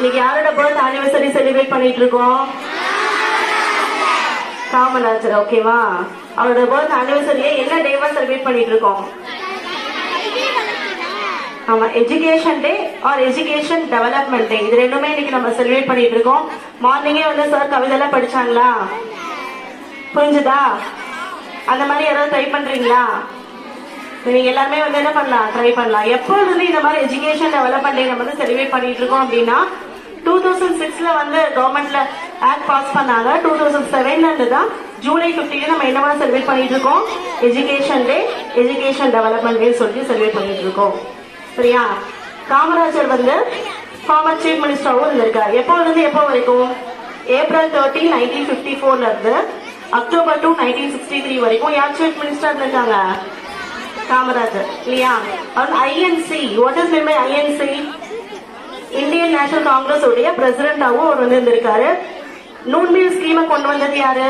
இன்னைக்கு யாரோட birth anniversary celebrate பண்ணிட்டு இருக்கோம் காமராஜர் ஓகேவா அவரோட பர்த் ஆனிவர்சரியை என்ன டேவா செலிப்ரேட் பண்ணிட்டு இருக்கோம் ஆமா education day or education development day இது ரெண்டுமே இன்னைக்கு நம்ம செலிப்ரேட் பண்ணிட்டு இருக்கோம் மார்னிங்கே வந்து சார் கவிதை எல்லாம் படிச்சாங்களா புரிஞ்சுதா அந்த மாதிரி யாராவது ட்ரை பண்றீங்களா நீங்க எல்லாருமே வந்து என்ன பண்ணலாம் ட்ரை பண்ணலாம் எப்போ இருந்து இந்த மாதிரி எஜுகேஷன் டெவலப்மெண்ட் டே நம்ம வந்து செலிப்ரேட் பண்ணிட்டு இருக்கோம் அப்படின்னா டூ தௌசண்ட் சிக்ஸ்ல வந்து கவர்மெண்ட்ல ஆக்ட் பாஸ் பண்ணாங்க டூ தௌசண்ட் செவன்ல இருந்து தான் ஜூலை 15 நம்ம என்னவா செலிப்ரேட் பண்ணிட்டு இருக்கோம் education day education development day சொல்லி செலிப்ரேட் பண்ணிட்டு இருக்கோம் சரியா காமராஜர் வந்து ஃபார்மர் சீஃப் மினிஸ்டராகவும் இருந்திருக்காரு எப்போ இருந்து எப்போ வரைக்கும் ஏப்ரல் தேர்ட்டீன் நைன்டீன் பிப்டி ஃபோர்ல இருந்து October to nineteen sixty three வரைக்கும் யார் சீஃப் மினிஸ்டர் இருந்திருக்காங்க காமராஜர் இல்லையா INC what is mean by INC Indian National Congress உடைய பிரசிடண்டாவும் அவர் வந்து இருந்திருக்காரு நூன்மீல் ஸ்கீமை கொண்டு வந்தது யாரு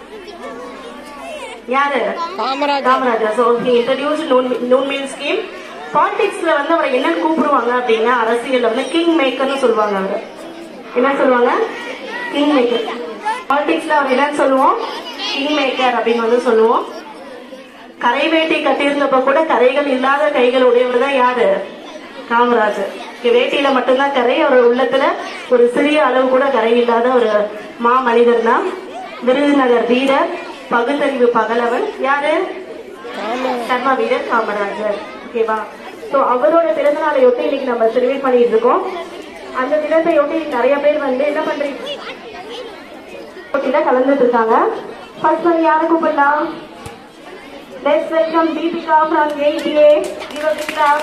யாரு Kamarajar Kamarajar so he introduce noon meal scheme பாலிடிக்ஸ்ல வந்து அவரை என்னன்னு கூப்பிடுவாங்க அப்படின்னா அரசியல்ல வந்து கிங் மேக்கர்னு சொல்லுவாங்க அவரு என்ன சொல்லுவாங்க கிங் மேக்கர் பாலிடிக்ஸ்ல அவர் என்னன்னு சொல்லுவோம் கிங் மேக்கர் அப்படின்னு வந்து சொல்லுவோம் கரை வேட்டி கட்டியிருந்தப்ப கூட கரைகள் இல்லாத கைகள் உடையவர் தான் யாரு காமராஜர் இங்க வேட்டியில மட்டும்தான் கரை அவர் உள்ளத்துல ஒரு சிறிய அளவு கூட கரை இல்லாத ஒரு மா மனிதர் தான் விருதுநகர் வீரர் பகுத்தறிவு பகலவன் யாரு கர்ம வீரர் காமராஜர் ஓகேவா சோ அவரோட பிறந்த நாளையொட்டி இன்னைக்கு நம்ம செலிப்ரேட் பண்ணிட்டு இருக்கோம் அந்த தினத்தையொட்டி நிறைய பேர் வந்து என்ன பண்றீங்க போட்டியில கலந்துட்டு இருக்காங்க ஃபர்ஸ்ட் வந்து யாரை கூப்பிடலாம் Let's welcome Deepika from ATA. Give a big clap.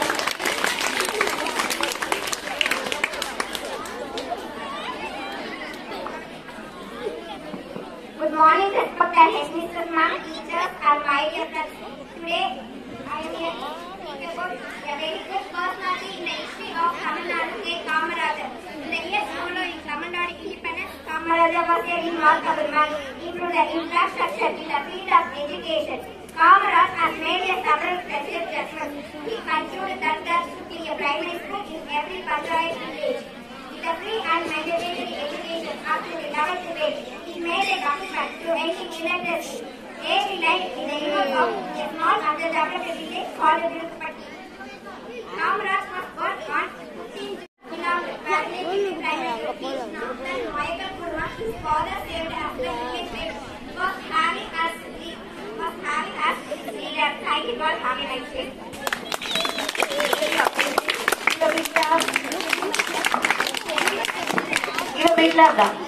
Good morning, respected headmistress ma'am, teachers, and my dear friends. Today, I am here to speak about a very good personality in the history of Tamil Nadu, K. Kamarajar. In the years following Tamil Nadu independence, Kamarajar was a remarkable man into the infrastructure in the field of education. Kamaraj has made a several special judgments. He concluded that there should be a primary school in every panchayat village. With a free and mandatory education up to the 11th grade, he made a commitment to ending illiteracy. Day he lied in the image of a small underdeveloped village called Virupati. Kamaraj was born on 15 June where he lived primary school. Then Michael Kurma, his father saved after he came back, was having as was having as his leader. Thank you for having a nice day. Give a big clap. Give a big clap தான்.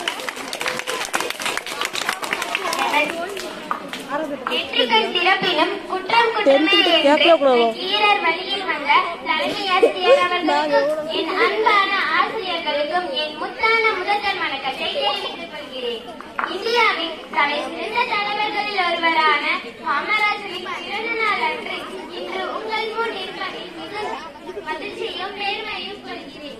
எட்டுக்கள் சிறப்பினும் குற்றம் குற்றமே கேட்கல bro. என்று ஈரர் வழியில் வந்த தலைமை ஆசிரியர் அவர்களுக்கும் என் அன்பான ஆசிரியர்களுக்கும் என் முத்தான முதல்வர் வணக்கத்தை தெரிவித்துக் கொள்கிறேன் இந்தியாவின் தலை சிறந்த தலைவர்களில் ஒருவரான காமராஜரின் பிறந்த நாள் அன்று இன்று உங்கள் முன் இருப்பதில் மிக மகிழ்ச்சியும் பெருமையும் கொள்கிறேன்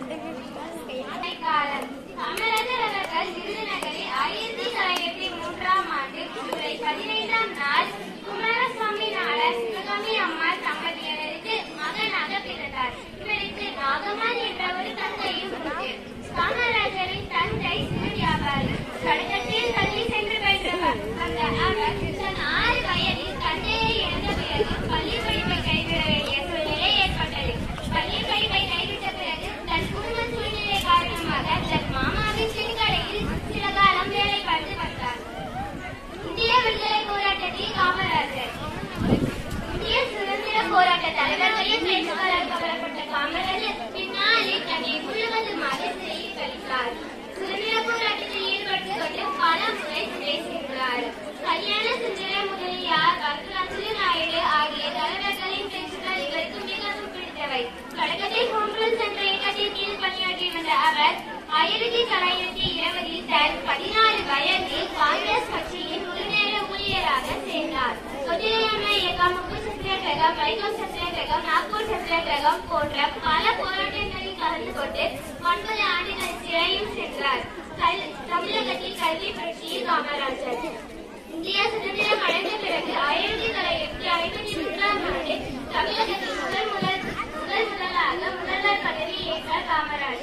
காலம் காமராஜர் அவர்கள் விருதுநகரில் ஆயிரத்தி தொள்ளாயிரத்தி மூன்றாம் ஆண்டு ஜூலை பதினைந்தாம் நாள் குமாரசுவாமி நாடார் சிவகாமி அம்மாள் தம்பதியருக்கு மகனாக பிறந்தார் இவருக்கு நாகம்மாள் என்ற ஒரு தந்தையும் உண்டு காமராஜரின் தந்தை சிறு வியாபாரி தொடக்கத்தில் கல்வி சென்று பயின்றவர் அந்த அவர் தன் ஆறு வயதில் தந்தையை இழந்த பிறகு பள்ளி படிப்பை கைவிட வேண்டிய சூழ்நிலை ஏற்பட்டது பள்ளி படிப்பை கைவிட்ட பிறகு தன் குடும்ப சூழ்நிலை காரணமாக தன் மாமாவின் சிறுகடையில் சில காலம் வேலை பார்த்து வந்தார் இந்திய விடுதலை போராட்டத்தில் காமராஜர் இந்திய சுதந்திர போராட்ட தலைவர்களின் பேச்சுக்காரர் கவரப்பட்ட காமராஜர் பின்னாளில் தன்னை முழுவதுமாக சிறையில் கழித்தார் சுதந்திர போராட்டத்தில் ஈடுபட்டுக் கொண்டு பல முறை சிறை சென்றார் கல்யாண சுந்தர முதலியார் வரலாற்று நாயுடு ஆகிய தலைவர்களின் பேச்சுக்கள் இவருக்கு மிகவும் பிடித்தவை தொடக்கத்தில் ஹோம்ரூல்ஸ் என்ற இயக்கத்தின் கீழ் பணியாற்றி வந்த அவர் ஆயிரத்தி தொள்ளாயிரத்தி இருபதில் தன் பதினாறு வயதில் காங்கிரஸ் கட்சியின் முழுநேர ஊழியராக சேர்ந்தார் ஒத்துழையாமை இயக்கம் உப்பு சத்தியாகிரகம் வைகோ சத்தியாகிரகம் நாக்பூர் சத்தியாகிரகம் போன்ற பல போராட்டங்களில் கலந்து கொண்டு ஒன்பது ஆண்டுகள் சிறையும் சென்றார் கல்- தமிழகத்தில் கல்வி புரட்சியில் காமராஜர் இந்தியா சுதந்திரம் அடைந்த பிறகு ஆயிரத்தி தொள்ளாயிரத்தி ஐம்பத்தி மூன்றாம் ஆண்டு தமிழகத்தில் முதல் முதல் முதல் முதலாக முதல்வர் பதவி ஏற்றார் காமராஜர்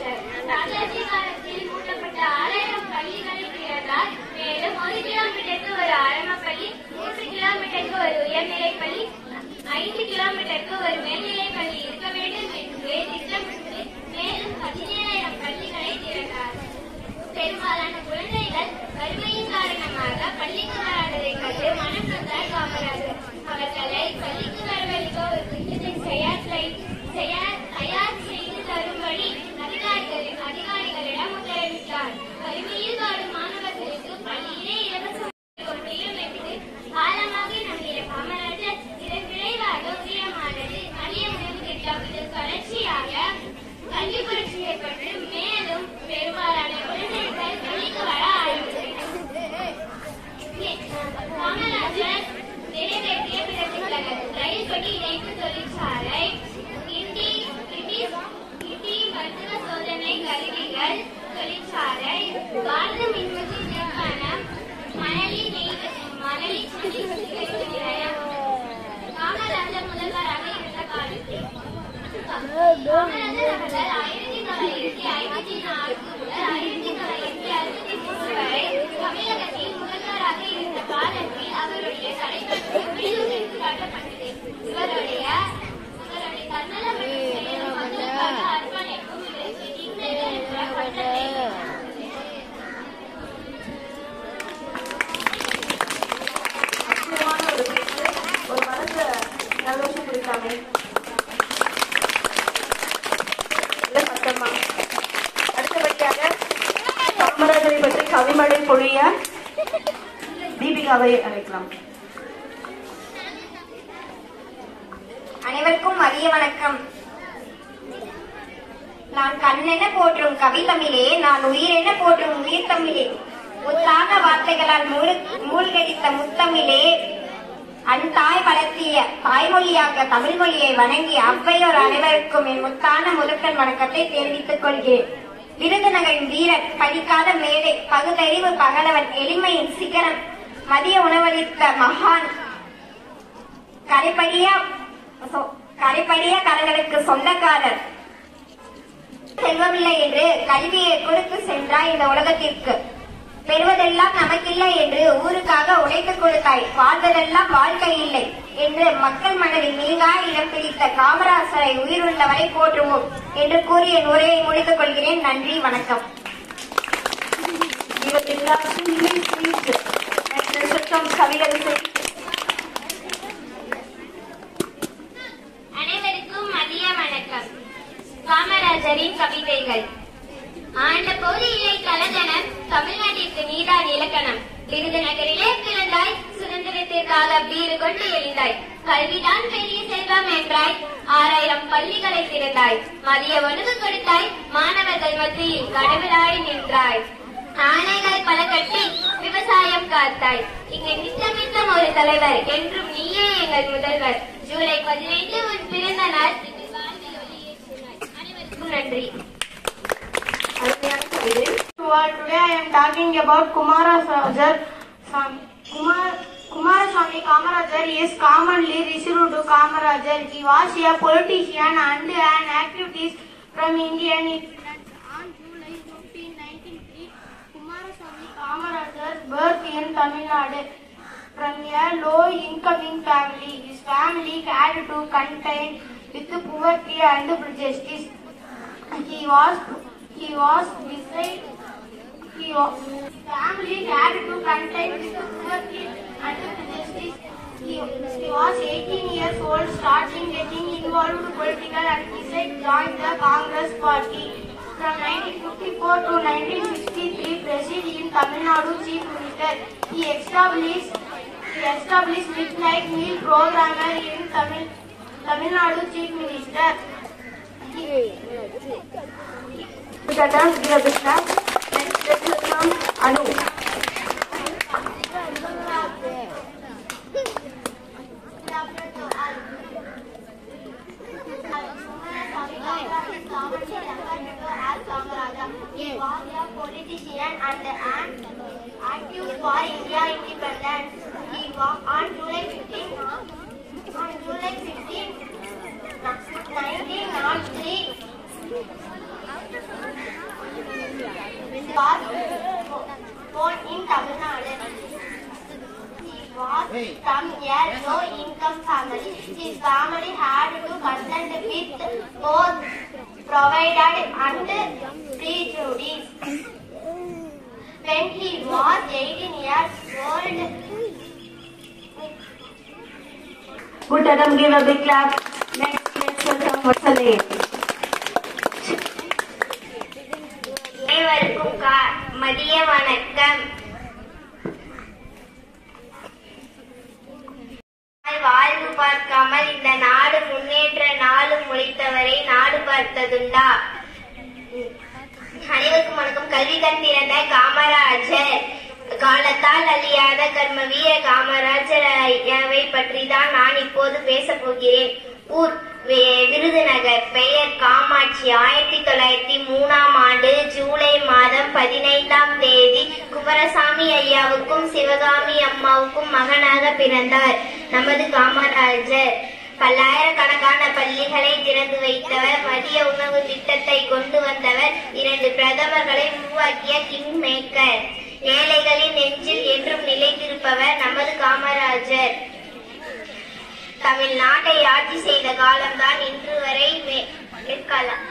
ராஜாஜி காலத்தில் மூடப்பட்ட ஆயிரம் பள்ளிகளை திறந்தார் மேலும் ஒரு கிலோமீட்டருக்கு ஒரு ஆரம்ப பள்ளி மூன்று கிலோமீட்டருக்கு ஒரு உயர்நிலைப் பள்ளி ஐந்து கிலோமீட்டருக்கு ஒரு மேல்நிலைப் பள்ளி இருக்க வேண்டும் என்று திட்டமிட்டு மேலும் பதினேழாயிரம் பள்ளிகளை திறந்தார் பெரும்பாலான குழந்தைகள் வறுமையின் காரணமாக பள்ளிக்கு வராததை கண்டு மனம் நொந்தார் காமராஜர் அவர்களை பள்ளிக்கு வரவழைக்க ஒரு திட்டத்தை தயார் செய்- தயார் தயார் செய்து தரும்படி அதிகாரிகள் அதிகாரிகளிடம் உத்தரவிட்டார் வறுமையில் வாடும் மாணவர்களுக்கு பள்ளியிலே இலவச கொண்டியும் என்று காலமாக நம்பிய காமராஜர் இதன் விளைவாக உயரமானது மதிய உணவு திட்டம் இதன் தொடர்ச்சியாக கல்வி புரட்சி ஏற்பட்டு மேலும் பெரும்பாலான குழந்தைகள் பள்ளிக்கு வர ஆரம்பித்தனர் காமராஜர் நிறைவேற்றிய பிற திட்டங்கள் ரயில் பெட்டி இணைப்பு தொழிற்சாலை கிண்டி கிண்டி கிண்டி மருத்துவ சோதனை கருவிகள் தொழிற்சாலை பாரத மின்வெட்டு நிறுவனம் மணலி நெய்வு மணலி சுத்திகரிப்பு நிலையம் காமராஜர் முதல்வராக இருந்த காலத்தில் காமராஜர் அவர்கள் ஆயிரத்தி தொள்ளாயிரத்தி ஐம்பத்தி நான்கு முதல் ஆயிரத்தி தொள்ளாயிரத்தி அறுபத்தி மூன்று வரை தமிழகத்தில் முதல்வராக இருந்த காலத்தில் அவருடைய தலைவர்கள் மீண்டும் எடுத்து காட்டப்பட்டது இவருடைய இவருடைய தன்னலம் மற்றும் செயலும் மக்களுக்காக அர்ப்பணிப்பும் இவருக்கு டிக்டேட்டர் என்ற பட்டத்தை முக்கியமான ஒரு பேச்சு ஒரு மனசு சந்தோஷம் கொடுக்காமே இல்ல சத்தமா அடுத்தபடியாக காமராஜரை பற்றி கவிமழை பொழிய தீபிகாவை அழைக்கலாம் அனைவருக்கும் மதிய வணக்கம் நான் கண்ணென போற்றும் கவிதமிழே நான் உயிரென போற்றும் உயிர் தமிழே முத்தான வார்த்தைகளால் மூழ்- மூழ்கடித்த முத்தமிழே அன் தாய் வளர்த்திய தாய்மொழியாக்க தமிழ் மொழியை வணங்கி அவ்வையோர் அனைவருக்கும் என் முத்தான முதற்கண் வணக்கத்தை தெரிவித்துக் கொள்கிறேன் விருதுநகரின் வீரன் படிக்காத மேடை பகுத்தறிவு பகலவன் எளிமையின் சிகரம் மதிய உணவளித்த மகான் கரைப்படியா சொ- கரைப்படியா கரங்களுக்கு சொந்தக்காரர் செல்வமில்லை என்று கல்வியை கொடுத்து சென்றாய் இந்த உலகத்திற்கு பெறுவதெல்லாம் நமக்கில்லை என்று ஊருக்காக உழைத்துக் கொடுத்தாய் வாழ்வதெல்லாம் வாழ்க்கை இல்லை என்று மக்கள் மனதில் நீங்கா இடம் பிடித்த காமராசரை உயிருள்ளவரை போற்றுவோம் என்று கூறி என் உரையை முடித்துக் கொள்கிறேன் நன்றி வணக்கம் இவற்றில்லா சில்லி ஸ்வீட் என்ற சுத்தம் கவியரசை அனைவருக்கும் மதிய வணக்கம் காமராஜரின் கவிதைகள் ஆண்ட போது இல்லை கலந்தனம் தமிழ்நாட்டிற்கு நீதான் இலக்கணம் விருதுநகரிலே பிறந்தாய் சுதந்திரத்திற்காக வீறு கொண்டு எழுந்தாய் கல்விதான் பெரிய செல்வம் என்றாய் ஆறாயிரம் பள்ளிகளை திறந்தாய் மதிய உணவு கொடுத்தாய் மாணவர்கள் மத்தியில் கடவுளாய் நின்றாய் ஆணைகள் பல கட்டி விவசாயம் காத்தாய் இங்கு நித்தம் நித்தம் ஒரு தலைவர் என்றும் நீயே எங்கள் முதல்வர் ஜூலை பதினைந்து உன் பிறந்த நாள் எங்கள் வாழ்வில் ஒளியேற்றினாய். அனைவருக்கும் நன்றி அருமையான கவிதை Well, today I am talking about Kumaraswajar. Swami. Kumar, Kumaraswamy Kamarajar is commonly referred to Kamarajar. He was a politician and an activist from Indian independence. On July 15, 1903, Kumaraswamy Kamarajar birth in Tamil Nadu. From a low-income family, his family had to contend with poverty and prejudice. He was he was beside he was, family had to contend with poverty and prejudice. He, he was 18 years old, starting getting involved political and decided joined the Congress party. From 1954 to 1963, presided in Tamil Nadu chief minister. He established he established midnight meal programmer in Tamil Tamil Nadu chief minister. Madam, give a big clap. Next, let us come Anu. He was a politician and an active for India independence. He was on July 15, on July 15, 1903, born in Tamil Nadu. He was from a low-income family. His family had to contend with both provided and prejudice. When he was 18 years old, Good Adam, give a big clap. Next, let's welcome Vatsale. அனைவருக்கும் கா- மதிய வணக்கம் வாழ்வு பார்க்காமல் இந்த நாடு முன்னேற்ற நாடு முளைத்தவரை நாடு பார்த்ததுண்டா அனைவருக்கும் வணக்கம் கல்வி கண் திறந்த காமராஜர் காலத்தால் அழியாத கர்ம வீர காமராஜர் ஐயாவை பற்றி தான் நான் இப்போது பேச போகிறேன் ஊர் வி- விருதுநகர் பெயர் காமாட்சி ஆயிரத்தி தொள்ளாயிரத்தி மூணாம் ஆண்டு ஜூலை மாதம் பதினைந்தாம் தேதி குமரசாமி ஐயாவுக்கும் சிவகாமி அம்மாவுக்கும் மகனாக பிறந்தார் நமது காமராஜர் பல்லாயிரக்கணக்கான பள்ளிகளை திறந்து வைத்தவர் மதிய உணவு திட்டத்தை கொண்டு வந்தவர் இரண்டு பிரதமர்களை உருவாக்கிய கிங் மேக்கர் ஏழைகளின் நெஞ்சில் என்றும் நிலைத்திருப்பவர் நமது காமராஜர் தமிழ்நாட்டை ஆட்சி செய்த காலம்தான் இன்று வரை மே- மேற்காலம்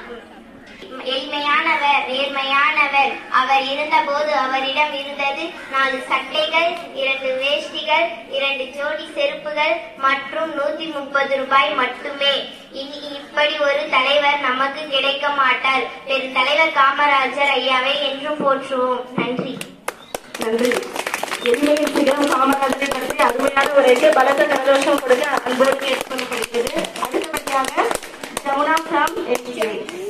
எளிமையானவர் நேர்மையானவர் அவர் இருந்தபோது அவரிடம் இருந்தது நாலு சட்டைகள் இரண்டு வேஷ்டிகள் இரண்டு ஜோடி செருப்புகள் மற்றும் நூத்தி முப்பது ரூபாய் மட்டுமே இனி இப்படி ஒரு தலைவர் நமக்கு கிடைக்க மாட்டார் பெருந்தலைவர் காமராஜர் ஐயாவை என்றும் போற்றுவோம் நன்றி நன்றி எளிமையின் சிகரம் காமராஜரை பற்றி அருமையான உரைக்கு பலத்த சந்தோஷம் கொடுக்க அன்போடு கேட்டுக்கொள்ளப்படுகிறது அடுத்தபடியாக ஜமுனா ஃப்ரம் என்ஜே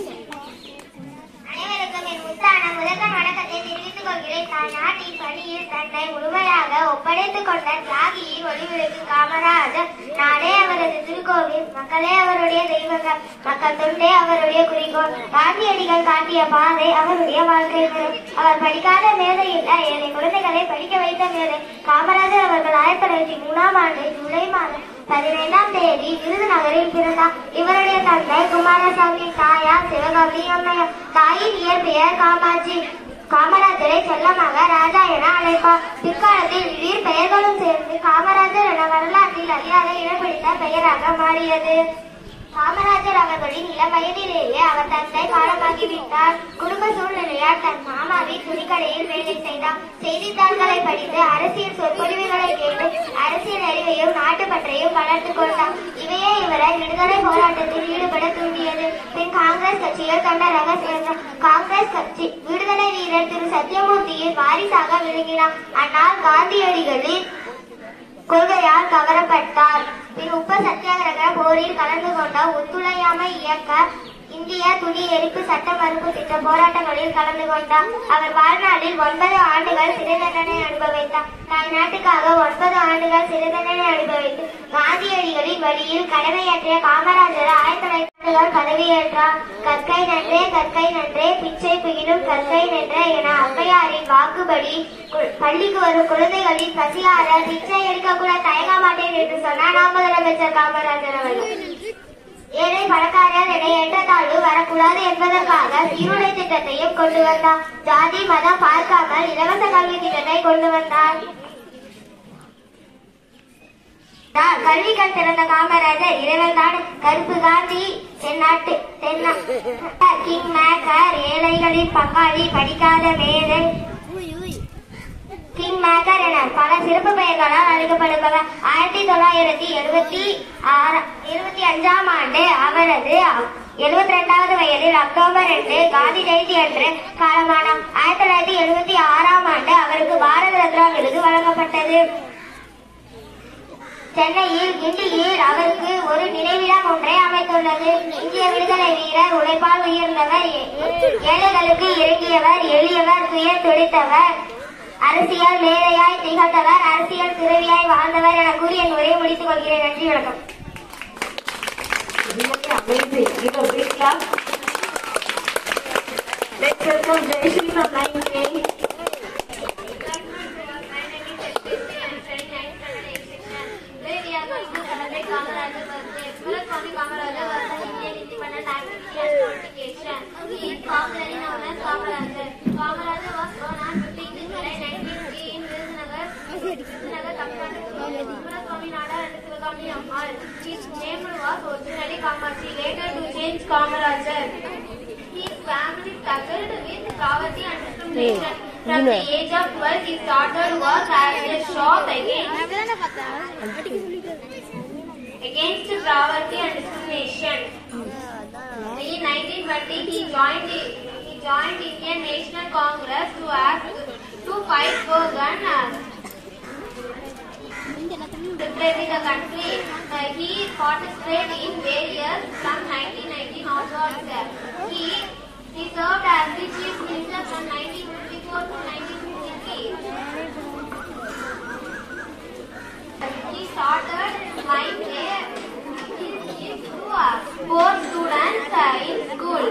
அனைவருக்கும் என் முத்தான முதற்கண் வணக்கத்தை தெரிவித்துக் கொள்கிறேன் தான் நாட்டின் பணியில் தன்னை முழுமையாக ஒப்படைத்துக் கொண்ட தியாகியின் ஒளிவிளக்கு காமராஜர் நாடே அவரது திருக்கோவில் மக்களே அவருடைய தெய்வங்கள் மக்கள் தொண்டே அவருடைய குறிக்கோள் காந்தியடிகள் காட்டிய பாதை அவருடைய வாழ்க்கை முறை அவர் படிக்காத மேதை இல்ல ஏழை குழந்தைகளை படிக்க வைத்த மேதை காமராஜர் அவர்கள் ஆயிரத்தி தொள்ளாயிரத்தி மூணாம் ஆண்டு ஜூலை மாதம் பதினைந்தாம் தேதி விருதுநகரில் பிறந்தார் இவருடைய தந்தை குமாரசாமி தாயார் சிவகாமி அம்மையார் தாயின் இயற்பெயர் காமாட்சி காமராஜரை செல்லமாக ராஜா என அழைப்பார் பிற்காலத்தில் இவ்விரு பெயர்களும் சேர்ந்து காமராஜர் என வரலாற்றில் அறியாத இடம் பிடித்த பெயராக மாறியது காமராஜர் அவர்களின் இளம் வயதிலேயே அவர் தந்தை காலமாகிவிட்டார் குடும்ப சூழ்நிலையால் தன் மாமாவின் துணிக்கடையில் வேலை செய்தார் செய்தித்தாள்களை படித்து அரசியல் சொற்பொழிவுகளை கேட்டு அரசியல் அறிவையும் நாட்டுப்பற்றையும் வளர்த்துக் கொண்டார் இவையே இவரை விடுதலை போராட்டத்தில் ஈடுபட தூண்டியது பின் காங்கிரஸ் கட்சியில் தொண்டராக சேர்ந்தார் காங்கிரஸ் கட்சி விடுதலை வீரர் திரு சத்யமூர்த்தியின் வாரிசாக விளங்கினார் அந்நாள் காந்தியடிகளின் கொள்கையால் கவரப்பட்டார் பின் உப்பு சத்தியாகிரக போரில் கலந்து கொண்ட ஒத்துழையாமை இயக்க இந்திய துணி எரிப்பு சட்ட மறுப்பு திட்ட போராட்டங்களில் கலந்து கொண்டார் அவர் வாழ்நாளில் ஒன்பது ஆண்டுகள் சிறை தண்டனை அனுபவித்தார் தாய் நாட்டுக்காக ஒன்பது ஆண்டுகள் சிறை தண்டனை அனுபவித்து காந்தியடிகளின் வழியில் கடமையாற்றிய காமராஜர் ஆயிரத்தி தொள்ளாயிரத்தி ஆண்டுகள் பதவியேற்றார் கற்கை நன்றே கற்கை நன்றே பிச்சை புகிலும் கற்கை நன்றே என ஔவையாரின் வாக்குப்படி கு- பள்ளிக்கு வரும் குழந்தைகளின் பசியார பிச்சை எடுக்க கூட தயங்க மாட்டேன் என்று சொன்னார் நாம் முதலமைச்சர் காமராஜர் அவர்கள் ஏழை பணக்காரர் என என்ற தாழ்வு வரக்கூடாது என்பதற்காக சீருடை திட்டத்தையும் கொண்டு வந்தார் ஜாதி மதம் பார்க்காமல் இலவச கல்வி திட்டத்தை கொண்டு வந்தார் தான் கல்வி கண் திறந்த காமராஜர் இறைவன் தான் கருப்பு காந்தி தென்னாட்டு தென்னா கிங் மேக்கர் ஏழைகளின் பங்காளி படிக்காத மேதை கிங் மேக்கர் என பல சிறப்பு பெயர்களால் அழைக்கப்படுபவர் ஆயிரத்தி தொள்ளாயிரத்தி எழுபத்தி ஆறு இருபத்தி அஞ்சாம் ஆண்டு அவரது எழுபத்தி ரெண்டாவது வயதில் அக்டோபர் ரெண்டு காந்தி ஜெயந்தி அன்று காலமானார் ஆயிரத்தி தொள்ளாயிரத்தி எழுபத்தி ஆறாம் ஆண்டு அவருக்கு பாரத ரத்னா விருது வழங்கப்பட்டது சென்னையில் கிண்டியில் அவருக்கு ஒரு நினைவிடம் ஒன்றை அமைத்துள்ளது இந்திய விடுதலை வீரர் உழைப்பால் உயர்ந்தவர் ஏ- ஏழைகளுக்கு இறங்கியவர் எளியவர் துயர் துடைத்தவர் அரசியல் மேதையாய் திகழ்ந்தவர் அரசியல் துறவியாய் வாழ்ந்தவர் என கூறி என் உரையை முடித்துக் கொள்கிறேன் நன்றி வணக்கம் Really amazing. Give a big clap. Let's welcome Jayashree from 9K. Kamaraj Shivagami Ammal. His name was originally Kamachi, later to change Kamarajar. His family struggled with poverty and discrimination. From the age of 12, he started work as a shop against, against poverty and discrimination. In 1920, he joined he joined Indian National Congress to act to fight for gun uh, representing the country. Uh, he participated in various from 1919 onwards. He he served as the chief minister from 1954 to 1963. He started life there. He is to uh, four students uh, in school.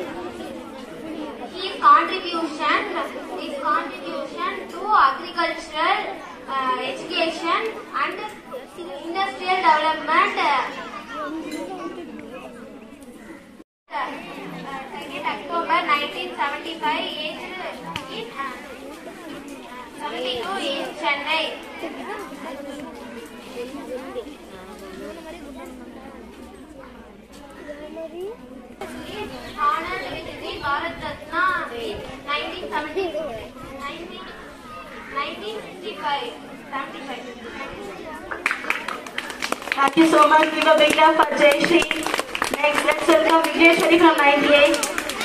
His contribution, his contribution to agricultural uh, education and industrial development. Uh, uh, 2nd October 1975, aged in uh, 72 in Chennai. honored with the Bharat Ratna in 1970 19 1965 75. Thank you so much. Give a big clap for Jay Shri. Next, let's welcome Vijay Shri from 98.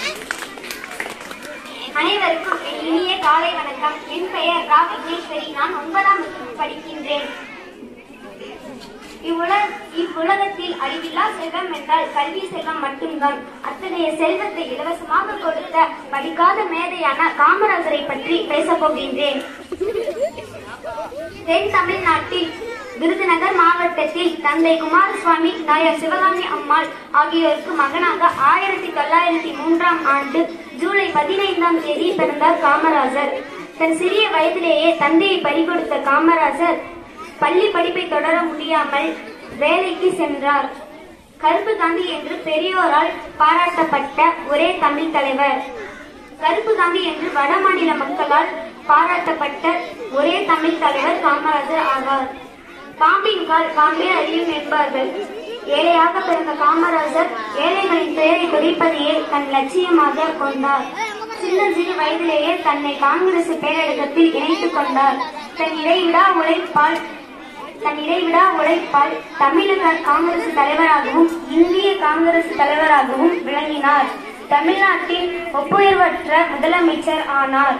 அனைவருக்கும் என் இனிய காலை வணக்கம் என் பெயர் ரா விக்னேஸ்வரி நான் ஒன்பதாம் வகுப்பு படிக்கின்றேன் இவ்வுலக இவ்வுலகத்தில் அழிவில்லா செல்வம் என்றால் கல்வி செல்வம் மட்டும்தான் அத்தகைய செல்வத்தை இலவசமாக கொடுத்த படிக்காத மேதையான காமராஜரை பற்றி பேசப் போகின்றேன் தென் தமிழ்நாட்டில் விருதுநகர் மாவட்டத்தில் தந்தை குமாரசுவாமி தாயார் சிவகாமி அம்மாள் ஆகியோருக்கு மகனாக ஆயிரத்தி தொள்ளாயிரத்தி மூன்றாம் ஆண்டு ஜூலை பதினைந்தாம் தேதி பிறந்தார் காமராஜர் தன் சிறிய வயதிலேயே தந்தையை பறிகொடுத்த காமராஜர் பள்ளி படிப்பை தொடர முடியாமல் வேலைக்கு சென்றார் கருப்பு காந்தி என்று பெரியோரால் பாராட்டப்பட்ட ஒரே தமிழ் தலைவர் கருப்பு காந்தி என்று வடமாநில மக்களால் பாராட்டப்பட்ட ஒரே தமிழ் தலைவர் காமராஜர் ஆவார் பாம்பின் கால் பாம்பே அறியும் என்பார்கள் ஏழையாக பிறந்த காமராஜர் ஏழைகளின் பெயரை குறிப்பதையே தன் லட்சியமாக கொண்டார் சின்ன சிறு வயதிலேயே தன்னை காங்கிரஸ் பேரழகத்தில் இணைத்துக் கொண்டார் தன் இடைவிடா உழைப்பால் தன் இடைவிடா உழைப்பால் தமிழக காங்கிரஸ் தலைவராகவும் இந்திய காங்கிரஸ் தலைவராகவும் விளங்கினார் தமிழ்நாட்டின் ஒப்புயர்வற்ற முதலமைச்சர் ஆனார்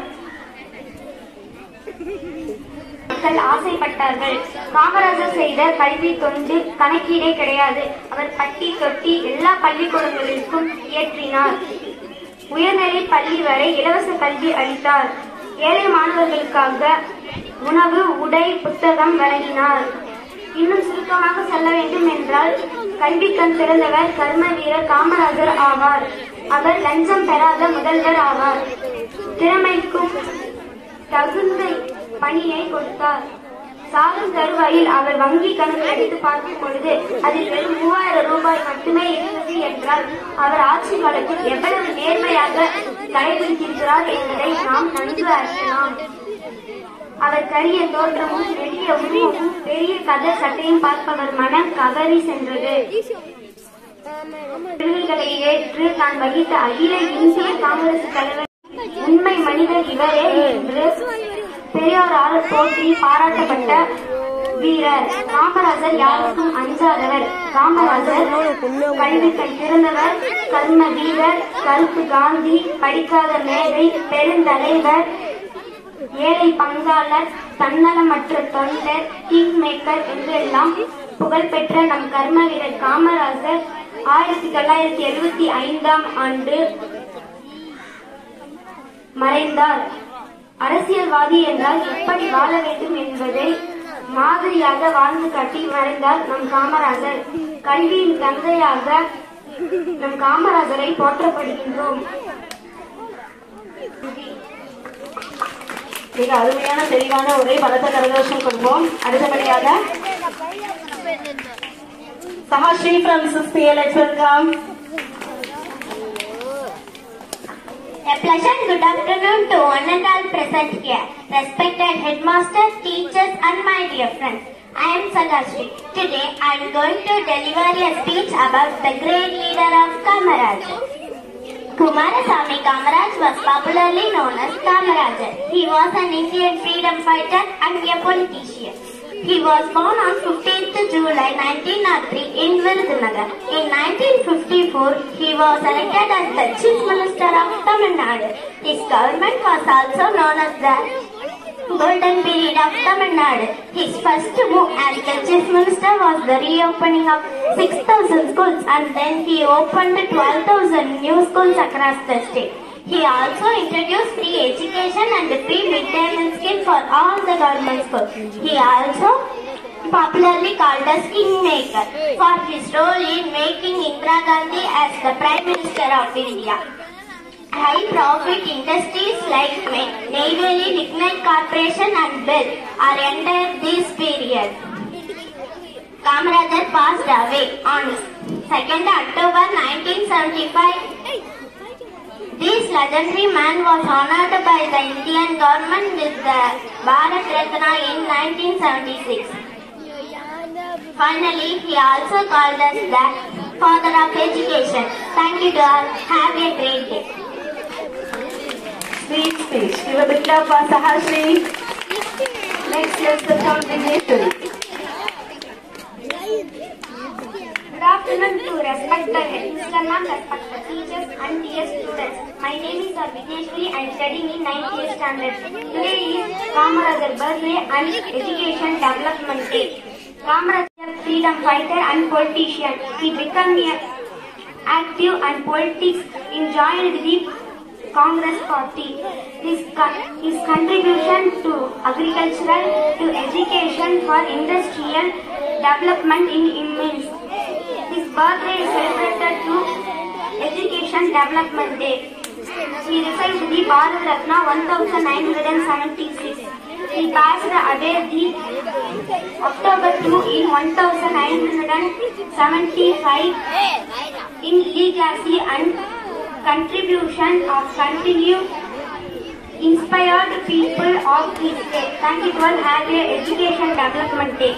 மக்கள் ஆசைப்பட்டார்கள் காமராஜர் செய்த கல்வி தொண்டு கணக்கீடே கிடையாது அவர் பட்டி தொட்டி எல்லா பள்ளிக்கூடங்களிற்கும் இயற்றினார் உயர்நிலை பள்ளி வரை இலவச கல்வி அளித்தார் ஏழை மாணவர்களுக்காக உணவு உடை புத்தகம் வழங்கினார் இன்னும் சுருக்கமாக சொல்ல வேண்டும் என்றால் கல்வி கண் திறந்தவர் கர்ம வீரர் காமராஜர் ஆவார் அவர் லஞ்சம் பெறாத முதல்வர் ஆவார் திறமைக்கும் தகுந்த பணியை கொடுத்தார் சாகும் தருவாயில் அவர் வங்கி கணக்கு எடுத்து பார்க்கும் பொழுது அதில் வெறும் மூவாயிரம் ரூபாய் மட்டுமே இருந்தது என்றால் அவர் ஆட்சி காலத்தில் எவ்வளவு நேர்மையாக கடைபிடித்திருக்கிறார் என்பதை நாம் நன்கு அறியலாம் அவர் கரிய தோற்றமும் பெரிய உருவமும் பெரிய கதர் சட்டையும் பார்ப்பவர் மனம் கவரி சென்றது விருதுகளை ஏற்று தான் வகித்த அகில இந்திய காங்கிரஸ் தலைவர் உண்மை மனிதர் இவரே என்று பெரியோரால் போற்றி பாராட்டப்பட்ட வீரர் காமராஜர் யாருக்கும் அஞ்சாதவர் காமராஜர் கல்விக்கண் திறந்தவர் கர்ம வீரர் கருப்பு காந்தி படிக்காத மேதை பெருந்தலைவர் ஏழை பங்காளர் தன்னலமற்ற தொண்டர் கிங் மேக்கர் என்றெல்லாம் புகழ்பெற்ற நம் கர்ம வீரர் காமராஜர் ஆயிரத்தி தொள்ளாயிரத்தி எழுபத்தி ஐந்தாம் ஆண்டு மறைந்தார் அரசியல்வாதி என்றால் எப்படி வாழ வேண்டும் என்பதை மாதிரியாக வாழ்ந்து காட்டி மறைந்தார் நம் காமராஜர் கல்வியின் தந்தையாக நம் காமராஜரை போற்றப்படுகின்றோம் மிக அருமையான தெளிவான உரை பலத்த கரகோஷம் கொடுப்போம் அடுத்தபடியாக Sahasri from sixth let's welcome A pleasant good afternoon to one and all present here. Respected headmaster, teachers and my dear friends. I am Sagashri. Today I am going to deliver a speech about the great leader of Kamaraj. Kumarasamy Kamaraj was popularly known as Kamarajar. He was an Indian freedom fighter and a politician. He was born on 15th July 1903 in Virudhunagar. In 1954, he was elected as the Chief Minister of Tamil Nadu. His government was also known as the golden period of Tamil Nadu. His first move as the chief minister was the reopening of 6,000 schools and then he opened 12,000 new schools across the state. He also introduced free education and free midday meal scheme for all the government schools. He also popularly called as Kingmaker for his role in making Indira Gandhi as the Prime Minister of India. High profit industries like Ma- Neyveli Lignite Corporation and Bell are entered this period. Kamarajar passed away on 2nd October 1975. This legendary man was honored by the Indian government with the Bharat Ratna in 1976. Finally, he also called us the father of education. Thank you to all. Have a great day. Sweet speech. Give a big clap for Sahashri. Next, let's welcome Digneshwari. Good afternoon to respected head Mr. Ma'am, respected teachers and dear students. My name is Vigneshwari. I am studying in 9th year standard. Today is Kamarajar birthday and education development day. Kamarajar freedom fighter and politician. He became a active and politics in joined the Congress party. His, co- his contribution to agricultural, to education for industrial development in immense. His birthday is celebrated to Education Development Day. He received the Bharat Ratna 1976. He passed away the October 2 in 1975 in legacy and contribution of continued inspired people of his day. Thank you all. Have a education development day.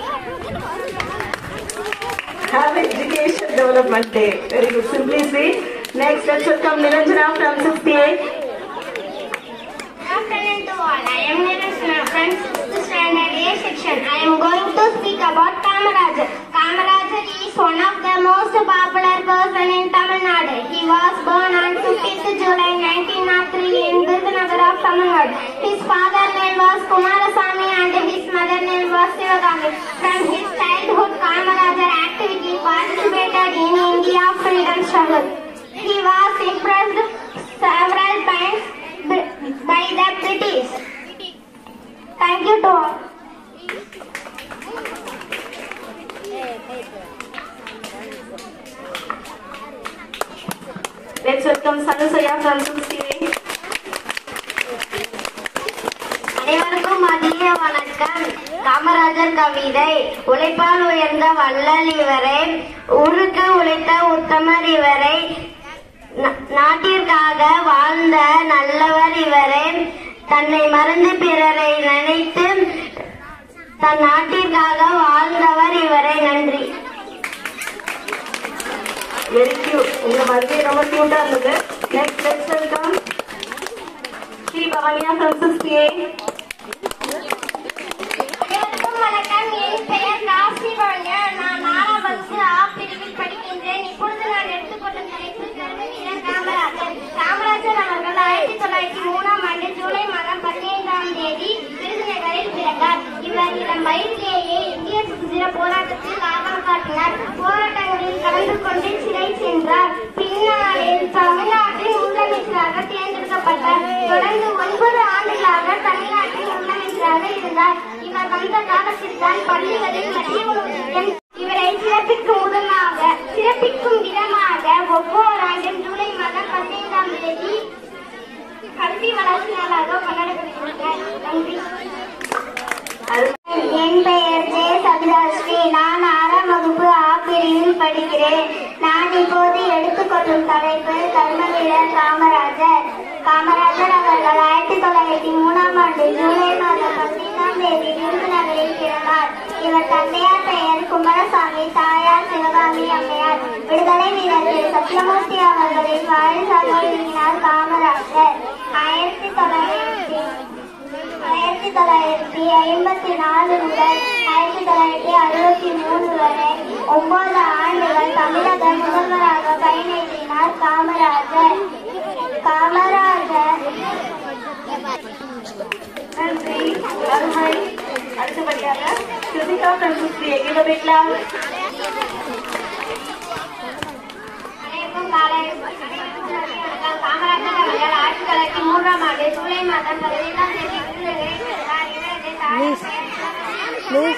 Have Education Development Day. Very good. Simply sweet. Next, let's welcome Niranjana from 68. Good afternoon to all. I am Niranjana from 6th standard A section. I am going to speak about Kamarajar. Kamarajar is one of the most popular person in Tamil Nadu. He was born on 15th July 1903 in Virudhunagar of Tamil Nadu. His father name was Kumarasamy and his mother name was Sivagami. From his childhood, Kamarajar actively participated in India freedom struggle. He was impressed several times by the British. Thank you to all. Let's welcome Sanusaya from 68. அனைவருக்கும் மதிய வணக்கம் காமராஜர் கவிதை உழைப்பால் உயர்ந்த வள்ளல் இவரே ஊருக்கு உழைத்த உத்தமர் இவரே நா- நாட்டிற்காக வாழ்ந்த நல்லவர் இவரே தன்னை மறந்து பிறரை நினைத்து தன் நாட்டிற்காக வாழ்ந்தவர் இவரே நன்றி வெரி கியூட் உங்க வருகை ரொம்ப கியூட்டா இருந்தது next let's welcome Sri Bhavaniya from 68 அனைவருக்கும் வணக்கம் என் பெயர் காசி பவன்யா நான் நாலாம் வகுப்பு ஆ பிரிவில் படிக்கின்றேன் இப்பொழுது நான் எடுத்துக்கொள்ளும் தலைப்பு கர்ம வீரர் காமராஜர் காமராஜர் அவர்கள் ஆயிரத்தி தொள்ளாயிரத்தி மூணாம் ஆண்டு ஜூலை மாதம் பதினைந்தாம் தேதி விருதுநகரில் பிறந்தார் இவர் இளம் வயதிலேயே இந்திய சுதந்திர போராட்டத்தில் ஆர்வம் காட்டினார் போராட்டங்களில் கலந்து கொண்டு சிறை சென்றார் பின்னாளில் தமிழ்நாட்டின் முதலமைச்சராக தேர்ந்தெடுக்கப்பட்டார் தொடர்ந்து ஒன்பது ஆண்டுகளாக தமிழ்நாட்டின் முதலமைச்சராக இருந்தார் இவர் வந்த காலத்தில்தான் பள்ளிகளில் மதிய உணவு திட்டம் இவரை சிறப்பிக்கும் விதமாக சிறப்பிக்கும் விதமாக ஒவ்வொரு ஆண்டும் ஜூலை மாதம் பதினைந்தாம் தேதி கல்வி வளர்ச்சி நாளாக கொண்டாடப்படுகிறது நன்றி என் பெயர் ஜே சபிதாஸ்ரீ நான் ஆறாம் வகுப்பு ஆ பிரிவில் படிக்கிறேன் நான் இப்போது எடுத்துக்கொள்ளும் தலைப்பு கர்ம வீரர் காமராஜர் காமராஜர் அவர்கள் ஆயிரத்தி தொள்ளாயிரத்தி மூணாம் ஆண்டு ஜூலை மாதம் பதினைந்தாம் பதினேழாம் தேதி விருதுநகரில் பிறந்தார் இவர் தந்தையார் பெயர் குமாரசாமி தாயார் சிவகாமி அம்மையார் விடுதலை வீரர்கள் சத்யமூர்த்தி அவர்களின் வாரிசாக விளங்கினார் காமராஜர் ஆயிரத்தி தொள்ளாயிரத்தி ஆயிரத்தி தொள்ளாயிரத்தி ஐம்பத்தி நாலு முதல் ஆயிரத்தி தொள்ளாயிரத்தி அறுபத்தி மூணு வரை ஒன்பது ஆண்டுகள் தமிழக முதல்வராக பயணித்தினார் காமராஜர் காமராஜர் நன்றி அருமை அடுத்தபடியாக கிருதிகா பிரசுஸ்ரீ எங்கிட்ட போய்க்கலாம் அனைவருக்கும் காலை வணக்கம். காமராஜர் அவர்கள் ஆயிரத்தி தொள்ளாயிரத்தி மூன்றாம் ஆண்டு ஜூலை மாதம் பதினைந்தாம் தேதி விருதுநகரில் பிறந்தார். இவரது தாயார் பெயர்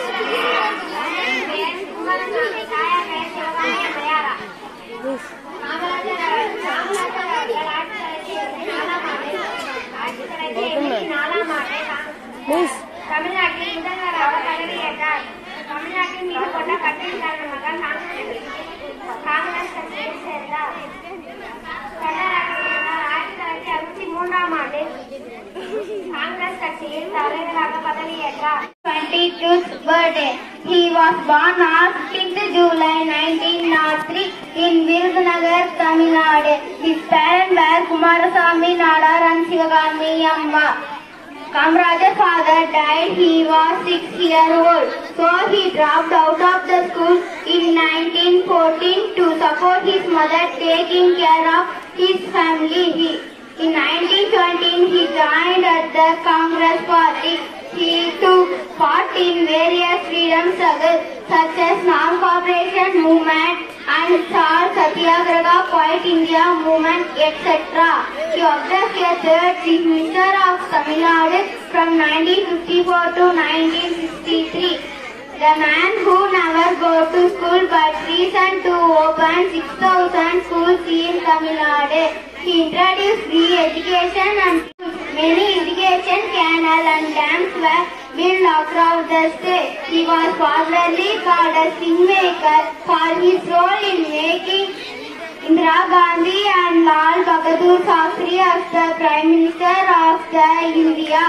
பெயர் குமாரசாமி, தாயார் பெயர் சிவகாமி அம்மையாரா. காமராஜர் அவர்கள் காமராஜர் அவர்கள் ஆயிரத்தி தொள்ளாயிரத்தி எழுபத்தி நாலாம் ஆண்டு ஆயிரத்தி தொள்ளாயிரத்தி எழுபத்தி நாலாம் ஆண்டு தா- தமிழ்நாட்டில் முதல்வராக பதவியேற்றார் தமிழ்நாட்டின் மீது கொண்ட பற்றின் காரணமாக காங்கிரஸ் காங்கிரஸ் கட்சியில் சேர்ந்தார் தொண்டராக இருந்தார். ஆயிரத்தி தொள்ளாயிரத்தி அறுபத்தி மூன்றாம் ஆண்டு காங்கிரஸ் கட்சியில் தலைவராக பதவியேற்றார் 22th birthday. He was born on 6th July 1903 in Virudhunagar, Tamil Nadu. His parents were Kumarasamy Nadar and Sivagami Amma. Kamarajar's father died. He was six year old, so he dropped out of the school in 1914 to support his mother taking care of his family. He, in 1920, he joined at the Congress Party. He took part in various freedom struggles such as non-cooperation movement and Salt Satyagraha, Quiet India movement, etc. He worked as a third chief minister of Tamil Nadu from 1954 to 1963. The man who never go to school but reason to open 6,000 schools in Tamil Nadu. He introduced free education and many irrigation canal and dams were built across the state. He was popularly called a kingmaker for his role in making Indira Gandhi and Lal Bahadur Shastri as the Prime Minister of the India.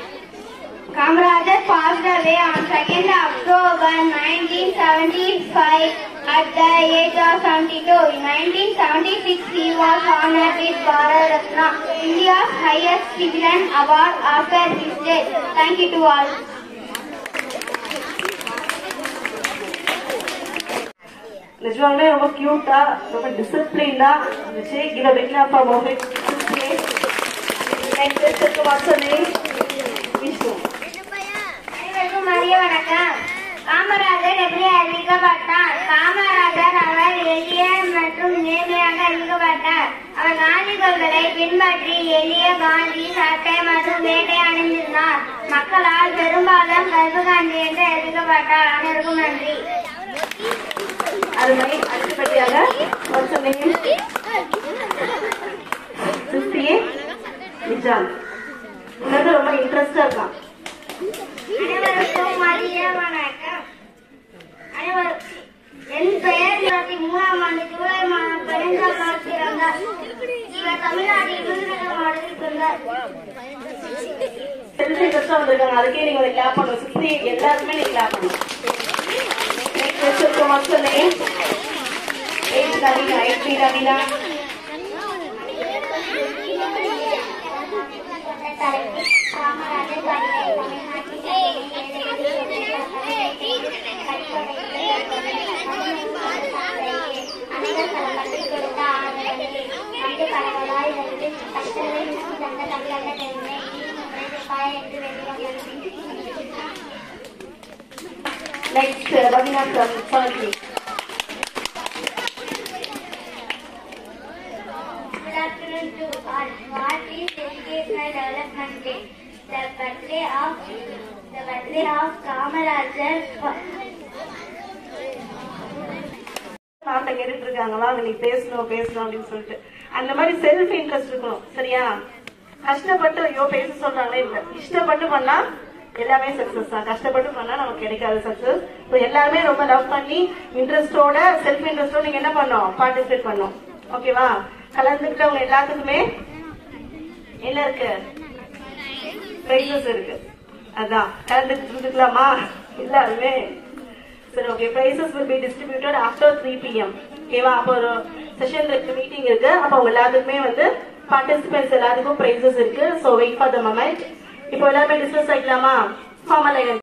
Kamarajar passed away on 2nd October 1975 at the age of 72. In 1976, he was honored with Bharat Ratna, India's highest civilian award after his death. Thank you to all. நிஜமாலுமே ரொம்ப கியூட்டா ரொம்ப டிசிப்ளின்டா இருந்துச்சு give big clap for Mohit next இருக்கு what's name Vishnu அனைவருக்கும் மதிய வணக்கம் காமராஜர் எப்படி அறிவிக்கப்பட்டார் காமராஜர் அவர் எளிய மற்றும் நேர்மையாக அறிவிக்கப்பட்டார் அவர் காந்தி கொள்கைகளை பின்பற்றி எளிய காந்தி சட்டை மற்றும் வேட்டை அணிந்திருந்தார் மக்களால் பெரும்பாலும் கருப்பு காந்தி என்று அறிவிக்கப்பட்டார் அனைவருக்கும் நன்றி அருமை அடுத்தபடியாக வாட்ஸ் நேம் சிக்ஸ்டி நிஜாம் இன்னொரு ரொம்ப இன்ட்ரெஸ்டா இருக்கான் அனைவருக்கும் மதிய வணக்கம் அனைவருக்கும் என் பெயர் இருபத்தி மூணாம் ஆண்டு ஜூலை மாதம் பதினைந்தாம் நாள் பிறந்தார் இவர் தமிழ்நாட்டில் விருதுநகர் மாவட்டத்தில் பிறந்தார் செல்ஃபி இன்ட்ரெஸ்டா வந்திருக்காங்க அதுக்கே நீங்க ஒரு கிளாப் பண்ணணும் சிக்ஸ்டி எல்லாருக்குமே நீங்க கிளாப் பண்ணணும் நெக்ஸ்ட் இருக்கு what's name eight Raveena eight B Raveena Kamarajar வருகை next Raveena sorry Good afternoon to all. What is Educational Development Day? The birthday of the birthday of Kamarajar. நாட்டை கேட்டுட்டு இருக்காங்க வாங்க நீ பேசணும் பேசணும் அப்படின்னு சொல்லிட்டு அந்த மாதிரி செல்ஃப் இன்ட்ரெஸ்ட் இருக்கணும் சரியா கஷ்டப்பட்டு ஐயோ பேச சொல்றாங்களே இல்ல இஷ்டப்பட்டு பண்ணா எல்லாமே சக்சஸ் தான் கஷ்டப்பட்டு பண்ணா நமக்கு கிடைக்காது சக்சஸ் ஸோ எல்லாருமே ரொம்ப லவ் பண்ணி இன்ட்ரெஸ்டோட செல்ஃப் இன்ட்ரெஸ்டோட நீங்க என்ன பண்ணணும் பார்ட்டிசிபேட் பண்ணணும் ஓகேவா கலந்துக்கிட்டவங்க எல்லாத்துக்குமே என்ன இருக்கு பிரைசஸ் இருக்கு அதான் கலந்துக்கலாமா எல்லாருமே சரி okay prizes will be distributed after three PM ஓகேவா அப்போ ஒரு செஷன் இருக்கு மீட்டிங் இருக்கு அப்போ உங்க எல்லாத்துக்குமே வந்து பார்ட்டிசிபென்ட்ஸ் எல்லாத்துக்கும் பிரைசஸ் இருக்கு so wait for the moment இப்போ எல்லாருமே டிஸ்கஸ் ஆகிக்கலாமா ஃபார்மல்